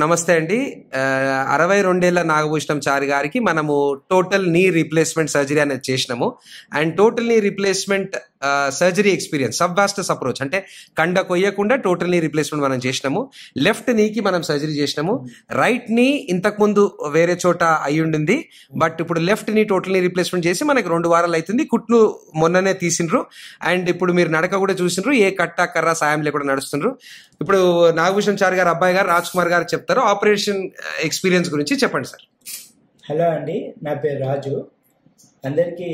నమస్తే అండి ఆ, అరవై రెండేళ్ల నాగభూషణం చారి గారికి మనము టోటల్ నీ రీప్లేస్మెంట్ సర్జరీ అనేది చేసినాము and total knee replacement surgery experience sub vastus approach అంటే కండ కొయ్యకుండా టోటల్ నీ రీప్లేస్మెంట్ మనం చేసినాము లెఫ్ట్ నీకి మనం సర్జరీ చేసినాము రైట్ నీ ఇంతకు ముందు వేరే చోట అయి ఉండింది బట్ ఇప్పుడు left knee total knee replacement చేసి మనకి రెండు వారాలు అవుతుంది కుట్లు మొన్ననే తీసిండ్రు అండ్ ఇప్పుడు మీరు నడక కూడా చూసిండ్రు ఏ కట్ట కర్ర సాయం లేకుండా నడుస్తుండ్రు ఇప్పుడు నాగభూషణ్ చారి గారు అబ్బాయి గారు రాజ్ కుమార్ గారు చెప్తారు ఆపరేషన్ ఎక్స్పీరియన్స్ గురించి చెప్పండి సార్ హలో అండి నా పేరు రాజు అందరికీ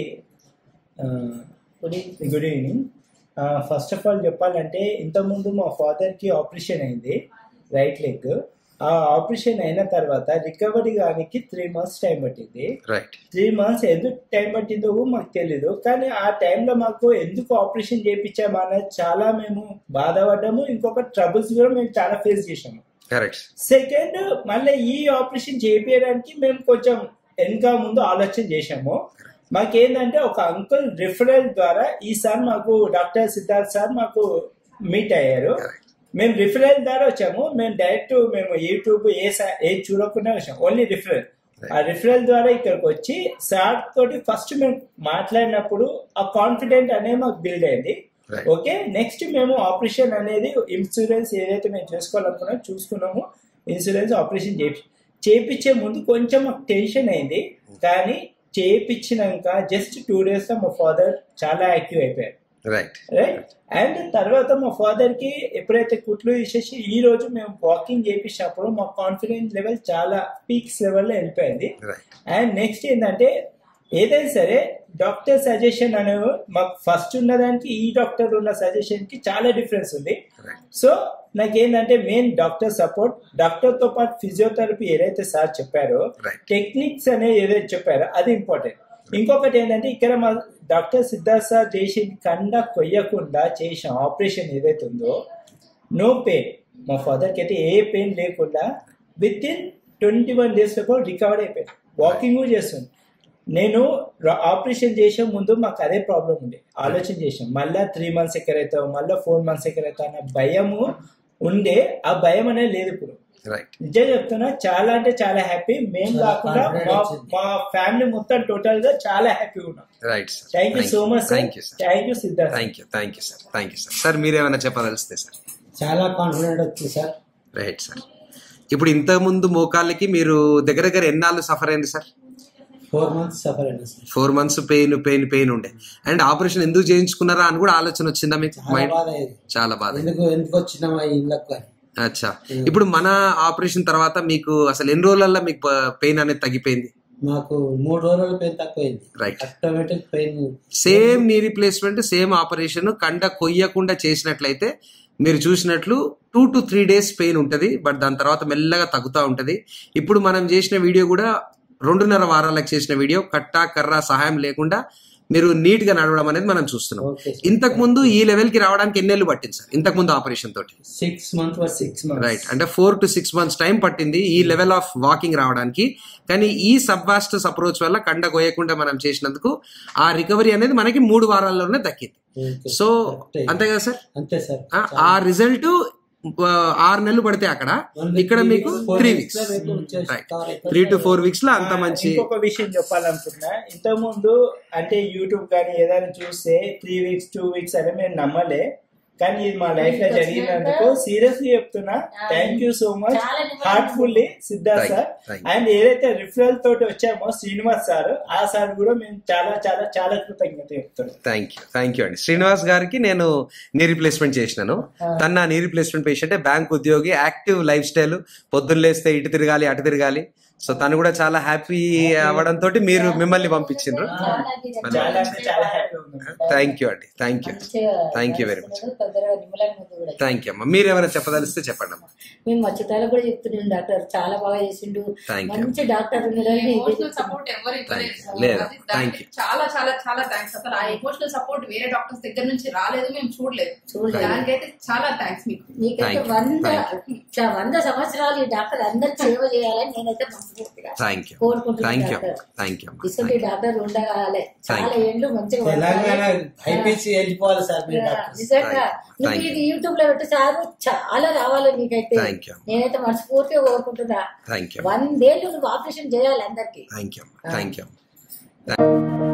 ఆ, గుడ్ ఈ- good evening first of all చెప్పాలంటే ఇంతకుముందు మా ఫాదర్కి ఆపరేషన్ అయింది రైట్ లెగ్ ఆ ఆపరేషన్ అయిన తర్వాత రికవరీ కానికి త్రీ మంత్స్ టైం పట్టింది రైట్ త్రీ మంత్స్ ఎందుకు టైం పట్టిందో మాకు తెలీదు కానీ ఆ టైంలో మాకు ఎందుకు ఆపరేషన్ చేయించాము అనేది చాలా మేము బాధపడ్డాము ఇంకొక ట్రబుల్స్ కూడా మేము చాలా ఫేస్ చేసాము కరెక్ట్ సెకండ్ మళ్ళీ ఈ ఆపరేషన్ చేయించడానికి మేము కొంచెం వెనక ముందు ఆలోచన చేశాము మాకేంటంటే ఒక అంకుల్ రిఫరల్ ద్వారా ఈసారి మాకు డాక్టర్ సిద్ధార్థ్ సార్ మాకు మీట్ అయ్యారు మేము రిఫరల్ ద్వారా వచ్చాము మేము డైరెక్ట్ మేము యూట్యూబ్ ఏ సా- ఏ చూడకుండా వచ్చాము ఓన్లీ రిఫరల్ ఆ రిఫరల్ ద్వారా ఇక్కడికి వచ్చి సార్ తోటి ఫస్ట్ మేము మాట్లాడినప్పుడు ఆ కాన్ఫిడెంట్ అనేది మాకు బిల్డ్ అయింది Right. ఓకే నెక్స్ట్ మేము ఆపరేషన్ అనేది ఇన్సూరెన్స్ ఏదైతే మేము చేసుకోవాలనుకున్నామో చూసుకున్నాము ఇన్సూరెన్స్ ఆపరేషన్ చేపి చేపించే ముందు కొంచెం మాకు టెన్షన్ అయింది కానీ చేపించినాక జస్ట్ టూ డేస్ లో మా ఫాదర్ చాలా యాక్టివ్ అయిపోయారు రైట్ రైట్ అండ్ తర్వాత మా ఫాదర్ కి ఎప్పుడైతే కుట్లు తీసేసి ఈ రోజు మేము వాకింగ్ చేపించినప్పుడు మా కాన్ఫిడెన్స్ లెవెల్ చాలా పీక్స్ లెవెల్లో వెళ్ళిపోయింది రైట్ అండ్ నెక్స్ట్ ఏంటంటే ఏదైనా సరే డాక్టర్ సజెషన్ అనే మాకు ఫస్ట్ ఉన్నదానికి ఈ డాక్టర్ ఉన్న సజెషన్ కి చాలా డిఫరెన్స్ ఉంది రైట్ సో నాకేంటంటే మెయిన్ డాక్టర్ సపోర్ట్ డాక్టర్ తో పాటు ఫిజియోథెరపీ ఏదైతే సార్ చెప్పారో Right. టెక్నిక్స్ అనేవి ఏదైతే చెప్పారో అది ఇంపార్టెంట్ ఇంకొకటి ఏంటంటే ఇక్కడ మా డాక్టర్ సిద్ధార్థ్ సార్ చేసిన కండ కొయ్యకుండా చేసిన ఆపరేషన్ ఏదైతే ఉందో నో పెయిన్ మా ఫాదర్కి అయితే ఏ పెయిన్ లేకుండా within twenty one days లో రికవర్ అయిపోయాడు వాకింగ్ కూడా చేస్తుంది నేను ఆపరేషన్ చేసే ముందు మాకు అదే ప్రాబ్లం ఉండే ఆలోచన చేసాం మళ్ళా త్రీ మంత్స్ ఎక్కడైతావు మళ్ళీ ఫోర్ మంత్స్ ఎక్కడైతావు అన్న భయము ఉండే ఆ భయం అనేది లేదు ఇప్పుడు రైట్ నిజం చెప్తున్నా చాలా అంటే చాలా హ్యాపీ మేము చాలా కాకుండా confident మా వచ్చింది. మా ఫ్యామిలీ మొత్తం టోటల్ గా చాలా హ్యాపీగా ఉన్నాం right sir thank you so much sir thank you sir thank you Siddharth thank you thank you sir thank you sir sir మీరేమైనా చెప్పదలిస్తే సార్ చాలా కాన్ఫిడెంట్ వచ్చింది సార్ రైట్ సార్ ఇప్పుడు ఇంతకు ముందు మోకాళ్ళకి మీరు దగ్గర దగ్గర ఎన్నాళ్ళు సఫర్ అయింది సార్ ఫోర్ మంత్స్ సఫర్ అయినా sir four months pain pain pain ఉండే అండ్ ఆపరేషన్ ఎందుకు చేయించుకున్నారా అని కూడా ఆలోచన వచ్చిందా మీకు చాలా మైండ్ బాధ అయ్యేది చాలా బాధ ఎందుకు ఎందుకు వచ్చినామా ఈ ఇళ్ళకు అని అచ్చా ఇప్పుడు మన ఆపరేషన్ తర్వాత మీకు అసలు ఎన్ని రోజులలో మీకు పెయిన్ అనేది తగ్గిపోయింది మాకు మూడు రోజుల పెయిన్ తక్కువైంది Right. Automatic pain same knee replacement same operation కండ కొయ్యకుండా చేసినట్లయితే మీరు చూసినట్లు two to three days pain ఉంటుంది బట్ దాని తర్వాత మెల్లగా తగ్గుతూ ఉంటుంది ఇప్పుడు మనం చేసిన వీడియో కూడా రెండున్నర వారాలకు చేసిన వీడియో కట్ట కర్ర సహాయం లేకుండా మీరు నీట్ గా నడవడం అనేది మనం చూస్తున్నాం ఓకే సార్. ఇంతకు ముందు ఈ లెవెల్ కి రావడానికి ఎన్నేళ్ళు పట్టింది సార్ ఇంతకు ముందు ఆపరేషన్ తోటి సిక్స్ మంత్ వరకు సిక్స్ మంత్స్ రైట్ అంటే four to six months time పట్టింది ఈ లెవెల్ ఆఫ్ వాకింగ్ రావడానికి కానీ ఈ సబ్వాస్టస్ అప్రోచ్ వల్ల కండ కోయకుండా మనం చేసినందుకు ఆ రికవరీ అనేది మనకి మూడు వారాల్లోనే దక్కింది ఓకే. సో కరెక్టే. అంతే కదా సార్ అంతే సార్ ఆ- ఆ రిజల్ట్ ఆరు నెలలు పడితే అక్కడ Only ఇక్కడ three మీకు weeks, four three weeks weeks లో మీకు వచ్చేసి రైట్ cover అయిపోతుంది. త్రీ టు ఫోర్ వీక్స్ లో అంత మంచి ఇంకొక విషయం చెప్పాలనుకున్నా ఇంతకు ముందు అంటే యూట్యూబ్ కానీ ఏదైనా చూస్తే త్రీ వీక్స్ టూ వీక్స్ అని మేము నమ్మలే కానీ ఇది మా లైఫ్ లో జరిగినందుకు సీరియస్లీ చెప్తున్నా థ్యాంక్ యూ సో మచ్ చాలా నిమ్మలంగా heartfully Siddharth Thank you, sir thank you. And ఏదైతే రిఫరల్ తోటి వచ్చామో శ్రీనివాస్ సార్ ఆ సార్ కూడా మేము చాలా చాలా చాలా కృతజ్ఞత చెప్తున్నాం థ్యాంక్ యూ థ్యాంక్ యూ అండి శ్రీనివాస్ గారికి నేను నీ రీప్లేస్మెంట్ చేసినాను తన నా నీ రీప్లేస్మెంట్ పేషెంట్ బ్యాంక్ ఉద్యోగి యాక్టివ్ లైఫ్ స్టైల్ పొద్దున్న లేస్తే ఇటు తిరగాలి అటు తిరగాలి సో తను కూడా చాలా హ్యాపీ అవ్వడంతో మీరు మిమ్మల్ని పంపించిండ్రు చాలా అంటే చాలా హ్యాపీ ఉంది థ్యాంక్ యూ అండి thank you Thank you very much. తొందరగా నిమ్మలంగా ఉంది కూడా థ్యాంక్ యూ అమ్మా మీరు ఏమైనా చెప్పదలిస్తే చెప్పండి అమ్మా మేము మచ్చతాలు కూడా చెప్తున్నాం డాక్టర్ చాలా బాగా చేసిండు Thank you. మంచి డాక్టర్ ఉన్నారని ఇదే ఎమోషనల్ చెప్తున్నాం. సపోర్ట్ ఎవరు Thank ఇవ్వలేదు you. లేదా? అది Thank దానికి you. చాలా చాలా చాలా థ్యాంక్స్ అసలు ఆ ఎమోషనల్ సపోర్ట్ వేరే డాక్టర్స్ దగ్గర నుంచి రాలేదు మేము చూడలేదు చూడలేదు. దానికైతే చాలా థ్యాంక్స్ మీకు నీకైతే Thank you. వంద Thank ఇట్లా వంద సంవత్సరాలు ఈ డాక్టర్ అందరికి సేవ చేయాలని నేనైతే మనస్ఫూర్తిగా థ్యాంక్ యూ కోరుకుంటున్నాను thank you doctor thank you ఇటువంటి డాక్టర్ ఉండగాలి చాలా you. ఏళ్ళు మంచిగా తెలంగాణ బతకాలి. భయపించి వెళ్ళిపోవాలి సార్ మీరు ఆ, డాక్టర్ నిజంగా Thank you. నువ్వు Thank ఇది యూట్యూబ్ లో పెట్టి సార్ చాలా రావాలి నీకైతే Thank you. నేనైతే మనస్ఫూర్తిగా కోరుకుంటున్నా థ్యాంక్ యూ వందేళ్ళు నువ్వు ఆపరేషన్ చేయాలి అందరికి థ్యాంక్ యూ థ్యాంక్ యూ